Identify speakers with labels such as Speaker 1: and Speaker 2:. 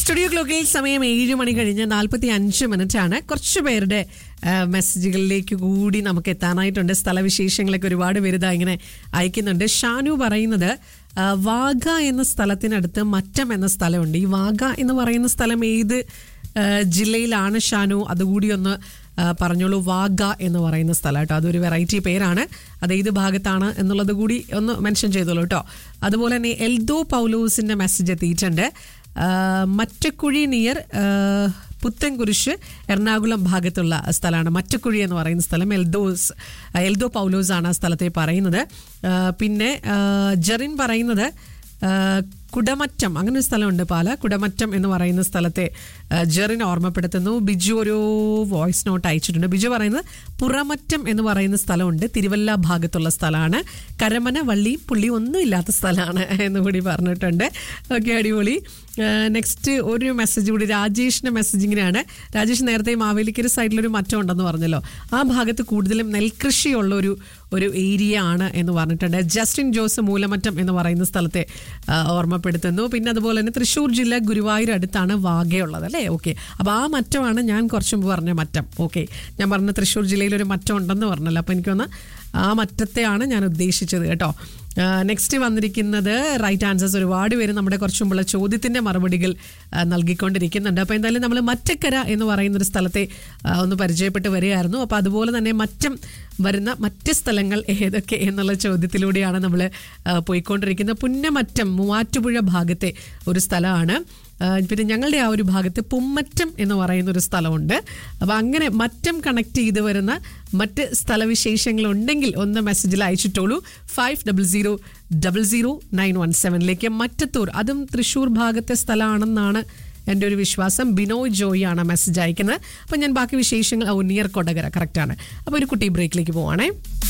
Speaker 1: studio ക്ലോക്കിൽ സമയം ഏഴ് മണി കഴിഞ്ഞ് നാൽപ്പത്തി അഞ്ച് മിനിറ്റ് ആണ് കുറച്ച് പേരുടെ ആ, മെസ്സേജുകളിലേക്ക് കൂടി നമുക്ക് എത്താനായിട്ടുണ്ട് സ്ഥലവിശേഷങ്ങളൊക്കെ ഒരുപാട് പേര് ഇതാ ഇങ്ങനെ അയക്കുന്നുണ്ട് ഷാനു പറയുന്നത് ആ, വാഗ എന്ന സ്ഥലത്തിനടുത്ത് മറ്റം എന്ന സ്ഥലമുണ്ട് ഈ വാഗ എന്ന് പറയുന്ന സ്ഥലം ഏത് ആ, ജില്ലയിലാണ് ഷാനു അതുകൂടി ഒന്ന് ആ, പറഞ്ഞോളൂ വാഗ എന്ന് പറയുന്ന സ്ഥലം കേട്ടോ അതൊരു വെറൈറ്റി പേരാണ് അത് ഏത് ഭാഗത്താണ് എന്നുള്ളത് കൂടി ഒന്ന് മെൻഷൻ ചെയ്തോളൂ കേട്ടോ അതുപോലെ തന്നെ എൽദോ പൗലോസിന്റെ മെസ്സേജ് എത്തിയിട്ടുണ്ട് ആ, മറ്റക്കുഴി നിയർ ആ, പുത്തൻകുരിശ് എറണാകുളം ഭാഗത്തുള്ള സ്ഥലമാണ് മറ്റക്കുഴി എന്ന് പറയുന്ന സ്ഥലം എൽദോസ് ആ, എൽദോ പൗലോസ് ആണ് ആ സ്ഥലത്തെ പറയുന്നത് ആ, പിന്നെ ആ, ജെറിൻ പറയുന്നത് ആ, കുടമറ്റം അങ്ങനെ ഒരു സ്ഥലമുണ്ട് പാല കുടമറ്റം എന്ന് പറയുന്ന സ്ഥലത്തെ ആ, ജെറിൻ ഓർമ്മപ്പെടുത്തുന്നു ബിജു ഒരു വോയിസ് നോട്ട് അയച്ചിട്ടുണ്ട് ബിജു പറയുന്നത് പുറമറ്റം എന്ന് പറയുന്ന സ്ഥലമുണ്ട് തിരുവല്ല ഭാഗത്തുള്ള സ്ഥലമാണ് കരമന വള്ളി പുള്ളി ഒന്നും ഇല്ലാത്ത സ്ഥലമാണ് എന്ന് കൂടി പറഞ്ഞിട്ടുണ്ട് ഓക്കെ അടിപൊളി നെക്സ്റ്റ് ഒരു മെസ്സേജ് കൂടി രാജേഷിന്റെ മെസ്സേജ് ഇങ്ങനെയാണ് രാജേഷ് നേരത്തെ മാവേലിക്കര സൈഡിലൊരു മറ്റം ഉണ്ടെന്ന് പറഞ്ഞല്ലോ ആ ഭാഗത്ത് കൂടുതലും നെൽകൃഷിയുള്ള ഒരു ഒരു ഏരിയ ആണ് എന്ന് പറഞ്ഞിട്ടുണ്ട് ജസ്റ്റിൻ ജോസ് മൂലമറ്റം എന്ന് പറയുന്ന സ്ഥലത്തെ ആ, ഓർമ്മപ്പെടുത്തുന്നു പിന്നെ അതുപോലെ തന്നെ തൃശ്ശൂർ ജില്ല ഗുരുവായൂർ അടുത്താണ് വാഗയുള്ളത് അല്ലേ ഓക്കെ അപ്പോൾ ആ മറ്റമാണ് ഞാൻ കുറച്ച് മുമ്പ് പറഞ്ഞ മറ്റം ഓക്കെ ഞാൻ പറഞ്ഞ തൃശ്ശൂർ ജില്ലയിൽ ഒരു മറ്റം ഉണ്ടെന്ന് പറഞ്ഞല്ലോ അപ്പോൾ എനിക്കൊന്ന് ആ മറ്റത്തെയാണ് ഞാൻ ഉദ്ദേശിച്ചത് കേട്ടോ നെക്സ്റ്റ് വന്നിരിക്കുന്നത് റൈറ്റ് ആൻസേഴ്സ് ഒരുപാട് പേര് നമ്മുടെ കുറച്ച് മുമ്പുള്ള ചോദ്യത്തിന്റെ മറുപടികൾ ആ, നൽകിക്കൊണ്ടിരിക്കുന്നുണ്ട് അപ്പോൾ എന്തായാലും നമ്മൾ മറ്റക്കര എന്ന് പറയുന്ന ഒരു സ്ഥലത്തെ ആ, ഒന്ന് പരിചയപ്പെട്ട് വരികയായിരുന്നു അപ്പോൾ അതുപോലെ തന്നെ മറ്റം വരുന്ന മറ്റ് സ്ഥലങ്ങൾ ഏതൊക്കെ എന്നുള്ള ചോദ്യത്തിലൂടെയാണ് നമ്മൾ പോയിക്കൊണ്ടിരിക്കുന്നത് പുന്നമറ്റം മൂവാറ്റുപുഴ ഭാഗത്തെ ഒരു സ്ഥലമാണ് ആ, പിന്നെ ഞങ്ങളുടെ ആ ഒരു ഭാഗത്ത് പുമ്മറ്റം എന്ന് പറയുന്ന ഒരു സ്ഥലമുണ്ട് അപ്പോൾ അങ്ങനെ മറ്റം കണക്ട് ചെയ്ത് വരുന്ന മറ്റ് സ്ഥലവിശേഷങ്ങൾ ഉണ്ടെങ്കിൽ ഒന്ന് മെസ്സേജിൽ അയച്ചിട്ടോളൂ five double zero double zero nine one സെവനിലേക്ക് മറ്റത്തൂർ അതും തൃശ്ശൂർ ഭാഗത്തെ സ്ഥലമാണെന്നാണ് എൻ്റെ ഒരു വിശ്വാസം ബിനോയ് ജോയി ആണ് മെസ്സേജ് അയക്കുന്നത് അപ്പം ഞാൻ ബാക്കി വിശേഷങ്ങൾ ഓ നിയർ കൊടകര കറക്റ്റാണ് അപ്പോൾ ഒരു കുട്ടി ബ്രേക്കിലേക്ക് പോവാണേ